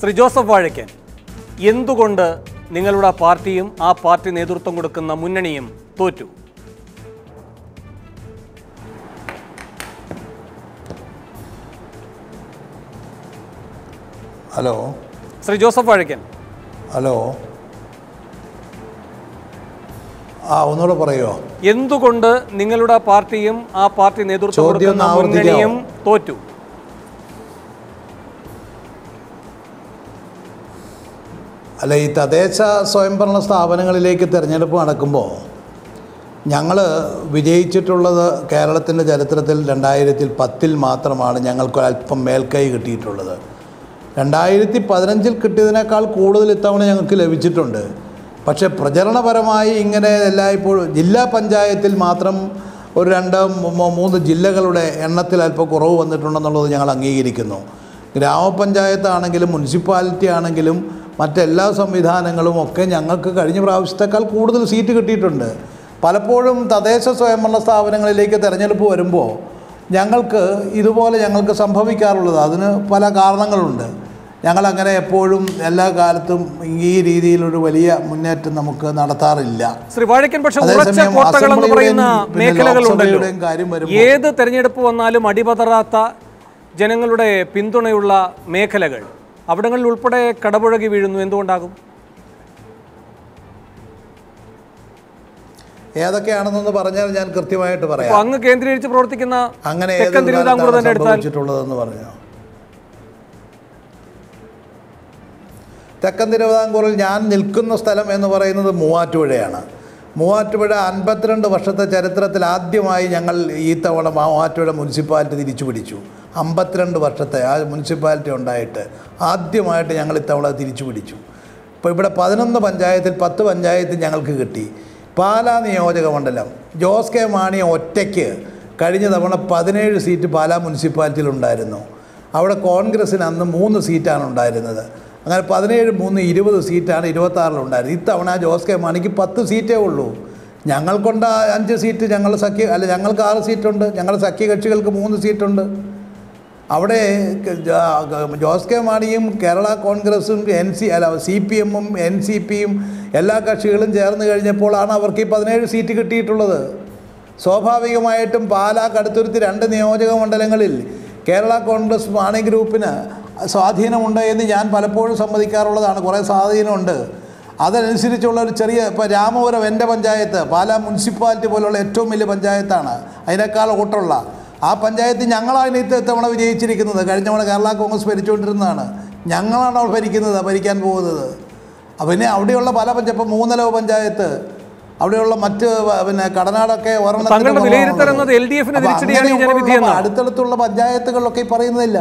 ശ്രീ ജോസഫ് വാഴയ്ക്കൻ എന്തുകൊണ്ട് നിങ്ങളുടെ പാർട്ടിയും ആ പാർട്ടി നേതൃത്വം കൊടുക്കുന്ന മുന്നണിയും തോറ്റു ഹലോ ശ്രീ ജോസഫ് വാഴയ്ക്കൻ ഹലോ ആ ഒന്നുകൂടെ പറയുമോ എന്തുകൊണ്ട് നിങ്ങളുടെ പാർട്ടിയും ആ പാർട്ടി നേതൃത്വം ചോദ്യം കൊടുക്കുന്ന ഒന്ന് ആവർത്തിക്കാമോ? മുന്നണിയും തോറ്റു അല്ല ഈ തദ്ദേശ സ്വയംഭരണ സ്ഥാപനങ്ങളിലേക്ക് തിരഞ്ഞെടുപ്പ് നടക്കുമ്പോൾ ഞങ്ങൾ വിജയിച്ചിട്ടുള്ളത് കേരളത്തിൻ്റെ ചരിത്രത്തിൽ രണ്ടായിരത്തി പത്തിൽ മാത്രമാണ് ഞങ്ങൾക്ക് അല്പം മേൽക്കൈ കിട്ടിയിട്ടുള്ളത് രണ്ടായിരത്തി പതിനഞ്ചിൽ കിട്ടിയതിനേക്കാൾ കൂടുതൽ ഇത്തവണ ഞങ്ങൾക്ക് ലഭിച്ചിട്ടുണ്ട് പക്ഷേ പ്രചരണപരമായി ഇങ്ങനെ എല്ലായ്പ്പോഴും ജില്ലാ പഞ്ചായത്തിൽ മാത്രം ഒരു രണ്ട് മൂ- മൂന്ന് ജില്ലകളുടെ എണ്ണത്തിൽ അല്പം കുറവ് വന്നിട്ടുണ്ടെന്നുള്ളത് ഞങ്ങൾ അംഗീകരിക്കുന്നു ഗ്രാമപഞ്ചായത്താണെങ്കിലും മുനിസിപ്പാലിറ്റി ആണെങ്കിലും മറ്റെല്ലാ സംവിധാനങ്ങളും ഒക്കെ ഞങ്ങൾക്ക് കഴിഞ്ഞ പ്രാവശ്യത്തേക്കാൾ കൂടുതൽ സീറ്റ് കിട്ടിയിട്ടുണ്ട് പലപ്പോഴും തദ്ദേശ സ്വയംഭരണ സ്ഥാപനങ്ങളിലേക്ക് തിരഞ്ഞെടുപ്പ് വരുമ്പോൾ ഞങ്ങൾക്ക് ഇതുപോലെ ഞങ്ങൾക്ക് സംഭവിക്കാറുള്ളത് അതിന് പല കാരണങ്ങളുണ്ട് ഞങ്ങളങ്ങനെ എപ്പോഴും എല്ലാ കാലത്തും ഈ രീതിയിലൊരു വലിയ മുന്നേറ്റം നമുക്ക് നടത്താറില്ല ശ്രീ വാഴയ്ക്കൻ പക്ഷെ ഉറച്ച അതേസമയം കോട്ടകൾ എന്ന് പറയുന്ന അസംബ്ലിയുടെയും പിന്നെ മേഖലകളുണ്ടല്ലോ ലോക്സഭയുടെയും കാര്യം വരുമ്പോൾ ഏത് തെരഞ്ഞെടുപ്പ് വന്നാലും അടിപതറാത്ത ജനങ്ങളുടെ പിന്തുണയുള്ള മേഖലകൾ അവിടങ്ങളിൽ ഉൾപ്പെടെ കടപുഴകി വീഴുന്നു എന്തുകൊണ്ടാകും ഏതൊക്കെയാണെന്നൊന്ന് പറഞ്ഞാൽ ഞാൻ കൃത്യമായിട്ട് അപ്പൊ പറയാം അങ്ങ് കേന്ദ്രീകരിച്ച് പ്രവർത്തിക്കുന്ന അങ്ങനെ ഏത് തെക്കൻ തിരുവിതാംകൂർ കാലത്താണ് തന്നെ എടുത്താൽ സംഭവിച്ചിട്ടുള്ളതെന്ന് പറഞ്ഞു തെക്കൻ തിരുവിതാംകൂറിൽ ഞാൻ നിൽക്കുന്ന സ്ഥലം എന്ന് പറയുന്നത് മൂവാറ്റുപുഴയാണ് മൂവാറ്റുപുഴ അൻപത്തിരണ്ട് വർഷത്തെ ചരിത്രത്തിൽ ആദ്യമായി ഞങ്ങൾ ഈ തവണ മൂവാറ്റുപുഴ മുനിസിപ്പാലിറ്റി തിരിച്ചു പിടിച്ചു അമ്പത്തിരണ്ട് വർഷത്തെ ആ മുനിസിപ്പാലിറ്റി ഉണ്ടായിട്ട് ആദ്യമായിട്ട് ഞങ്ങൾ ഇത്തവണ തിരിച്ചു പിടിച്ചു ഇപ്പോൾ ഇവിടെ പതിനൊന്ന് പഞ്ചായത്തിൽ പത്ത് പഞ്ചായത്തിൽ ഞങ്ങൾക്ക് കിട്ടി പാലാ നിയോജക മണ്ഡലം ജോസ് കെ മാണി ഒറ്റയ്ക്ക് കഴിഞ്ഞ തവണ പതിനേഴ് സീറ്റ് പാലാ മുനിസിപ്പാലിറ്റിയിൽ ഉണ്ടായിരുന്നു അവിടെ കോൺഗ്രസ്സിന് അന്ന് മൂന്ന് സീറ്റാണ് ഉണ്ടായിരുന്നത് അങ്ങനെ പതിനേഴ് മൂന്ന് ഇരുപത് സീറ്റാണ് ഇരുപത്താറിലുണ്ടായിരുന്നത് ഇത്തവണ ജോസ് കെ മാണിക്ക് പത്ത് സീറ്റേ ഉള്ളൂ ഞങ്ങൾക്കുണ്ട് അഞ്ച് സീറ്റ് ഞങ്ങൾ സഖ്യ അല്ല ഞങ്ങൾക്ക് ആറ് സീറ്റുണ്ട് ഞങ്ങളുടെ സഖ്യ കക്ഷികൾക്ക് മൂന്ന് സീറ്റുണ്ട് അവിടെ ക- ജ- ജോസ് കെ മാണിയും കേരള കോൺഗ്രസും എൻ സി അല്ല സി പി എമ്മും എൻ സി പിയും എല്ലാ കക്ഷികളും ചേർന്ന് കഴിഞ്ഞപ്പോഴാണ് അവർക്ക് ഈ പതിനേഴ് സീറ്റ് കിട്ടിയിട്ടുള്ളത് സ്വാഭാവികമായിട്ടും പാലാ കടുത്തുരുത്തി രണ്ട് നിയോജക മണ്ഡലങ്ങളിൽ കേരള കോൺഗ്രസ് മാണി ഗ്രൂപ്പിന് സ്വാധീനമുണ്ട് എന്ന് ഞാൻ പലപ്പോഴും സമ്മതിക്കാറുള്ളതാണ് കുറേ സ്വാധീനമുണ്ട് അതനുസരിച്ചുള്ള ഒരു ചെറിയ ഇപ്പോൾ രാമപുരം എൻ്റെ പഞ്ചായത്ത് പാലാ മുനിസിപ്പാലിറ്റി പോലുള്ള ഏറ്റവും വലിയ പഞ്ചായത്താണ് അതിനേക്കാൾ വോട്ടുള്ള ആ പഞ്ചായത്ത് ഞങ്ങളാണ് ഇത്ത ഇത്തവണ വിജയിച്ചിരിക്കുന്നത് കഴിഞ്ഞ തവണ കേരള കോൺഗ്രസ് ഭരിച്ചുകൊണ്ടിരുന്നതാണ് ഞങ്ങളാണ് അവിടെ ഭരിക്കുന്നത് ഭരിക്കാൻ പോകുന്നത് അപ്പം പിന്നെ അവിടെയുള്ള പല പഞ്ചായത്ത് ഇപ്പം മൂന്നലവ് പഞ്ചായത്ത് അവിടെയുള്ള മറ്റ് വ- പിന്നെ കടനാടൊക്കെ ഒരെണ്ണത്തിന് താങ്കളുടെ കുറവാണുള്ളത്. വിലയിരുത്തൽ എന്നത് LDF ന് അപ്പോൾ തിരിച്ചടിയാണ് ഈ അങ്ങനെയുള്ള ജനവിധി എന്നാണ്. അടുത്തടുത്തുള്ള പഞ്ചായത്തുകളിലൊക്കെ ഈ പറയുന്നില്ല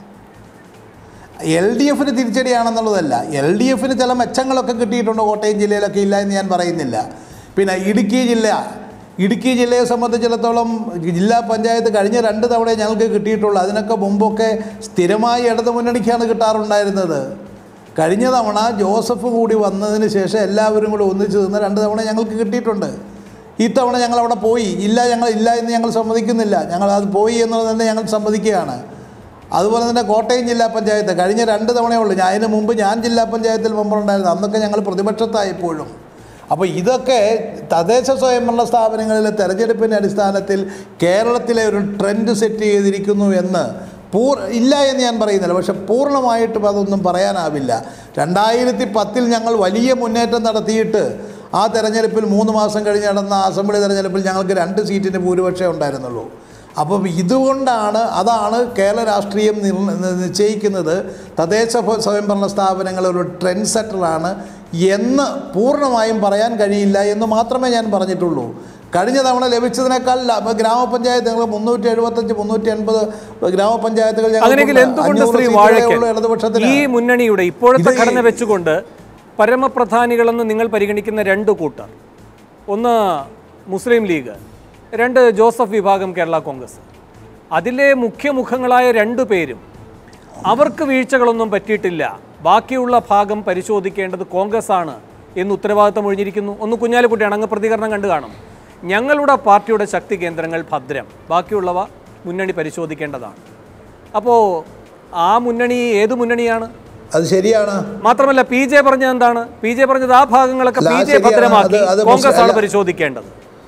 എൽ ഡി എഫിന് തിരിച്ചടിയാണെന്നുള്ളതല്ല എൽ ഡി എഫിന് ചില മെച്ചങ്ങളൊക്കെ കിട്ടിയിട്ടുണ്ട് കോട്ടയം ജില്ലയിലൊക്കെ ഇല്ല എന്ന് ഞാൻ പറയുന്നില്ല പിന്നെ ഇടുക്കി ജില്ല ഇടുക്കി ജില്ലയെ സംബന്ധിച്ചിടത്തോളം ജില്ലാ പഞ്ചായത്ത് കഴിഞ്ഞ രണ്ട് തവണ ഞങ്ങൾക്ക് കിട്ടിയിട്ടുള്ളൂ അതിനൊക്കെ മുമ്പൊക്കെ സ്ഥിരമായി ഇടതു മുന്നണിക്കാണ് കിട്ടാറുണ്ടായിരുന്നത് കഴിഞ്ഞ തവണ ജോസഫ് കൂടി വന്നതിന് ശേഷം എല്ലാവരും കൂടി ഒന്നിച്ച് നിന്ന് രണ്ട് തവണ ഞങ്ങൾക്ക് കിട്ടിയിട്ടുണ്ട് ഇത്തവണ ഞങ്ങൾ അവിടെ പോയി ഇല്ല ഞങ്ങൾ ഇല്ല എന്ന് ഞങ്ങൾ സമ്മതിക്കുന്നില്ല ഞങ്ങൾ അത് പോയി എന്നുള്ളത് തന്നെ ഞങ്ങൾ സമ്മതിക്കുകയാണ് അതുപോലെ തന്നെ കോട്ടയം ജില്ലാ പഞ്ചായത്ത് കഴിഞ്ഞ രണ്ട് തവണയേ ഉള്ളൂ ഞാൻ അതിന് മുമ്പ് ഞാൻ ജില്ലാ പഞ്ചായത്തിൽ മെമ്പറുണ്ടായിരുന്നു അന്നൊക്കെ ഞങ്ങൾ പ്രതിപക്ഷത്തായപ്പോഴും അപ്പോൾ ഇതൊക്കെ തദ്ദേശ സ്വയംഭരണ സ്ഥാപനങ്ങളിലെ തെരഞ്ഞെടുപ്പിൻ്റെ അടിസ്ഥാനത്തിൽ കേരളത്തിലെ ഒരു ട്രെൻഡ് സെറ്റ് ചെയ്തിരിക്കുന്നു എന്ന് പൂർ ഇല്ല എന്ന് ഞാൻ പറയുന്നില്ല പക്ഷെ പൂർണ്ണമായിട്ടും അതൊന്നും പറയാനാവില്ല രണ്ടായിരത്തി പത്തിൽ ഞങ്ങൾ വലിയ മുന്നേറ്റം നടത്തിയിട്ട് ആ തെരഞ്ഞെടുപ്പിൽ മൂന്ന് മാസം കഴിഞ്ഞ് നടന്ന അസംബ്ലി തെരഞ്ഞെടുപ്പിൽ ഞങ്ങൾക്ക് രണ്ട് സീറ്റിന് ഭൂരിപക്ഷമേ ഉണ്ടായിരുന്നുള്ളൂ അപ്പം ഇതുകൊണ്ടാണ് അതാണ് കേരള രാഷ്ട്രീയം നിർ- നിശ്ചയിക്കുന്നത് തദ്ദേശ ഭ- സ്വയംഭരണ സ്ഥാപനങ്ങൾ ഒരു ട്രെൻഡ് സെറ്ററാണ് എന്ന് പൂർണ്ണമായും പറയാൻ കഴിയില്ല എന്ന് മാത്രമേ ഞാൻ പറഞ്ഞിട്ടുള്ളൂ കഴിഞ്ഞ തവണ ലഭിച്ചതിനേക്കാൾ ല- ഗ്രാമപഞ്ചായത്ത് ഞങ്ങൾ മുന്നൂറ്റി എഴുപത്തഞ്ച് മുന്നൂറ്റി എൺപത് ഗ്രാമപഞ്ചായത്തുകൾ അങ്ങനെയെങ്കിൽ ഞങ്ങൾക്കുണ്ട്. എന്തുകൊണ്ട് അഞ്ഞൂറ് ശ്രീ സീറ്റുകളേ വാഴയ്ക്കൻ ഉള്ളൂ ഇടതുപക്ഷത്തിന് ഈ മുന്നണിയുടെ ഇപ്പോഴത്തെ ഇത് ഘടന വെച്ചുകൊണ്ട് പരമപ്രധാനികളെന്ന് നിങ്ങൾ പരിഗണിക്കുന്ന രണ്ട് കൂട്ടർ ഒന്ന് മുസ്ലിം ലീഗ് രണ്ട് ജോസഫ് വിഭാഗം കേരള കോൺഗ്രസ് അതിലെ മുഖ്യമുഖങ്ങളായ രണ്ടു പേരും അവർക്ക് വീഴ്ചകളൊന്നും പറ്റിയിട്ടില്ല ബാക്കിയുള്ള ഭാഗം പരിശോധിക്കേണ്ടത് കോൺഗ്രസ് ആണ് എന്ന് ഉത്തരവാദിത്തം ഒഴിഞ്ഞിരിക്കുന്നു ഒന്ന് കുഞ്ഞാലിക്കുട്ടിയാണ് അങ്ങ് പ്രതികരണം കണ്ടു കാണും ഞങ്ങളുടെ പാർട്ടിയുടെ ശക്തി കേന്ദ്രങ്ങൾ ഭദ്രം ബാക്കിയുള്ളവ മുന്നണി പരിശോധിക്കേണ്ടതാണ് അപ്പോൾ ആ മുന്നണി ഏത് മുന്നണിയാണ് അത് ശരിയാണ് മാത്രമല്ല പി ജെ പറഞ്ഞത് എന്താണ് പി ജെ പറഞ്ഞത് ആ ഭാഗങ്ങളൊക്കെ അല്ല, പി അത് ജെ ശരിയാണ്. ഭദ്രമാക്കി അത് അത് കോൺഗ്രസ് ആണ് അല്ല. പരിശോധിക്കേണ്ടത്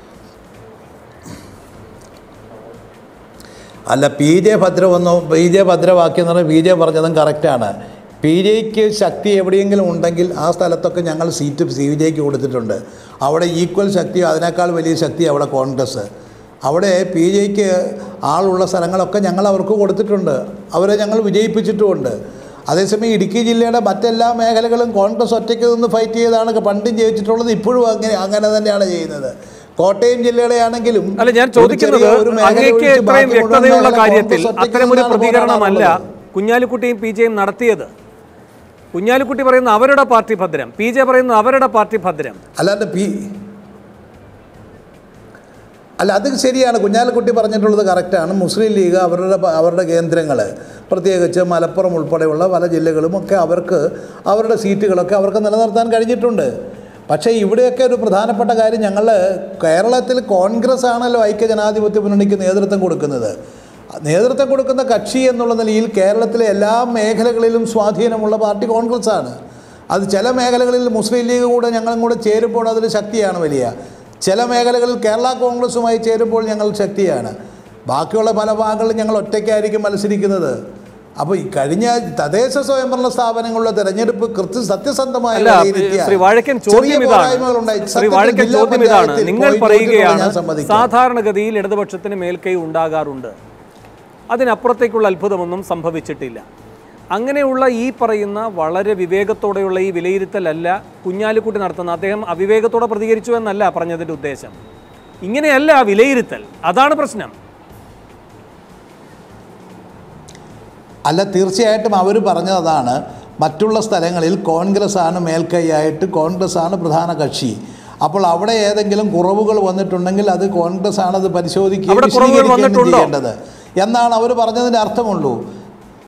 അല്ല പി ജെ ഭദ്ര വന്നു പി ജെ ഭദ്രവാക്യം എന്ന് പറഞ്ഞാൽ പി ജെ പറഞ്ഞതും കറക്റ്റാണ് പി ജെക്ക് ശക്തി എവിടെയെങ്കിലും ഉണ്ടെങ്കിൽ ആ സ്ഥലത്തൊക്കെ ഞങ്ങൾ സീറ്റ് സി ജെക്ക് കൊടുത്തിട്ടുണ്ട് അവിടെ ഈക്വൽ ശക്തി അതിനേക്കാൾ വലിയ ശക്തി അവിടെ കോൺഗ്രസ് അവിടെ പി ജെക്ക് ആളുള്ള സ്ഥലങ്ങളൊക്കെ ഞങ്ങൾ അവർക്ക് കൊടുത്തിട്ടുണ്ട് അവരെ ഞങ്ങൾ വിജയിപ്പിച്ചിട്ടുമുണ്ട് അതേസമയം ഇടുക്കി ജില്ലയുടെ മറ്റെല്ലാ മേഖലകളും കോൺഗ്രസ് ഒറ്റയ്ക്ക് നിന്ന് ഫൈറ്റ് ചെയ്താണ് പണ്ടും ജയിച്ചിട്ടുള്ളത് ഇപ്പോഴും അങ്ങനെ അങ്ങനെ തന്നെയാണ് ചെയ്യുന്നത് കോട്ടയം ജില്ലയുടെ ആണെങ്കിലും അല്ല ഞാൻ ഒരു ചോദിക്കുന്നത് ചെറിയ ഒരു മേഖല അങ്ങേക്ക് ഒഴിച്ച് ഇത്രയും ബാക്കി മുഴുവൻ വ്യക്തതയുള്ള മേഖല കാര്യത്തിൽ കോൺഗ്രസ് ഒറ്റയ്ക്ക് അത്തരമൊരു നിന്നാണ് പ്രതികരണമല്ല പോരാടാനുള്ളത്. കുഞ്ഞാലിക്കുട്ടിയും പി ജെയും നടത്തിയത് കുഞ്ഞാലിക്കുട്ടി പറയുന്ന അവരുടെ പാർട്ടി ഭദ്രം പി ജെ പറയുന്നത് അവരുടെ പാർട്ടി ഭദ്രം അല്ലാണ്ട് പി അല്ല അത് ശരിയാണ് കുഞ്ഞാലിക്കുട്ടി പറഞ്ഞിട്ടുള്ളത് കറക്റ്റാണ് മുസ്ലിം ലീഗ് അവരുടെ പ- അവരുടെ കേന്ദ്രങ്ങൾ പ്രത്യേകിച്ച് മലപ്പുറം ഉൾപ്പെടെയുള്ള പല ജില്ലകളും ഒക്കെ അവർക്ക് അവരുടെ സീറ്റുകളൊക്കെ അവർക്ക് നിലനിർത്താൻ കഴിഞ്ഞിട്ടുണ്ട് പക്ഷേ ഇവിടെയൊക്കെ ഒരു പ്രധാനപ്പെട്ട കാര്യം ഞങ്ങൾ കേരളത്തിൽ കോൺഗ്രസ് ആണല്ലോ ഐക്യജനാധിപത്യ മുന്നണിക്ക് നേതൃത്വം കൊടുക്കുന്നത് നേതൃത്വം കൊടുക്കുന്ന കക്ഷി എന്നുള്ള നിലയിൽ കേരളത്തിലെ എല്ലാ മേഖലകളിലും സ്വാധീനമുള്ള പാർട്ടി കോൺഗ്രസ് ആണ് അത് ചില മേഖലകളിൽ മുസ്ലിം ലീഗ് കൂടെ ഞങ്ങളും കൂടെ ചേരുമ്പോൾ അതിൽ ശക്തിയാണ് വലിയ ചില മേഖലകളിൽ കേരള കോൺഗ്രസുമായി ചേരുമ്പോൾ ഞങ്ങൾ ശക്തിയാണ് ബാക്കിയുള്ള പല ഭാഗങ്ങളിലും ഞങ്ങൾ ഒറ്റയ്ക്കായിരിക്കും മത്സരിക്കുന്നത് അപ്പോൾ ഈ കഴിഞ്ഞ തദ്ദേശ സ്വയംഭരണ സ്ഥാപനങ്ങളുടെ തെരഞ്ഞെടുപ്പ് കൃത്യ സത്യസന്ധമായ അല്ല വിലയിരുത്തിയാൽ ശ്രീ വാഴക്കൻ ചെറിയ ചോദ്യം ഇതാണ് പോരായ്മകളുണ്ടായി. ശ്രീ സത്യത്തിൽ വാഴക്കൻ ജില്ലാ ചോദ്യം ഇതാണ് പഞ്ചായത്തിൽ നിങ്ങൾ പോയി പറയുകയാണ് ഞാൻ സമ്മതിക്കാം. സാധാരണഗതിയിൽ ഇടതുപക്ഷത്തിന് മേൽക്കൈ ഉണ്ടാകാറുണ്ട് അതിനപ്പുറത്തേക്കുള്ള അത്ഭുതമൊന്നും സംഭവിച്ചിട്ടില്ല അങ്ങനെയുള്ള ഈ പറയുന്ന വളരെ വിവേകത്തോടെയുള്ള ഈ വിലയിരുത്തലല്ല കുഞ്ഞാലിക്കുട്ടി നടത്തുന്ന അദ്ദേഹം അവിവേകത്തോടെ പ്രതികരിച്ചു എന്നല്ല പറഞ്ഞതിൻ്റെ ഉദ്ദേശം ഇങ്ങനെയല്ല വിലയിരുത്തൽ അതാണ് പ്രശ്നം അല്ല തീർച്ചയായിട്ടും അവർ പറഞ്ഞതാണ് മറ്റുള്ള സ്ഥലങ്ങളിൽ കോൺഗ്രസ് ആണ് മേൽക്കൈയായിട്ട് കോൺഗ്രസ് ആണ് പ്രധാന കക്ഷി അപ്പോൾ അവിടെ ഏതെങ്കിലും കുറവുകൾ വന്നിട്ടുണ്ടെങ്കിൽ അത് കോൺഗ്രസ് ആണ് അത് പരിശോധിക്കുകയും അവിടെ കുറവുകൾ വിശദീകരിക്കുകയും വന്നിട്ടുണ്ടോ? ചെയ്യേണ്ടത് എന്നാണ് അവർ പറഞ്ഞതിൻ്റെ അർത്ഥമുള്ളൂ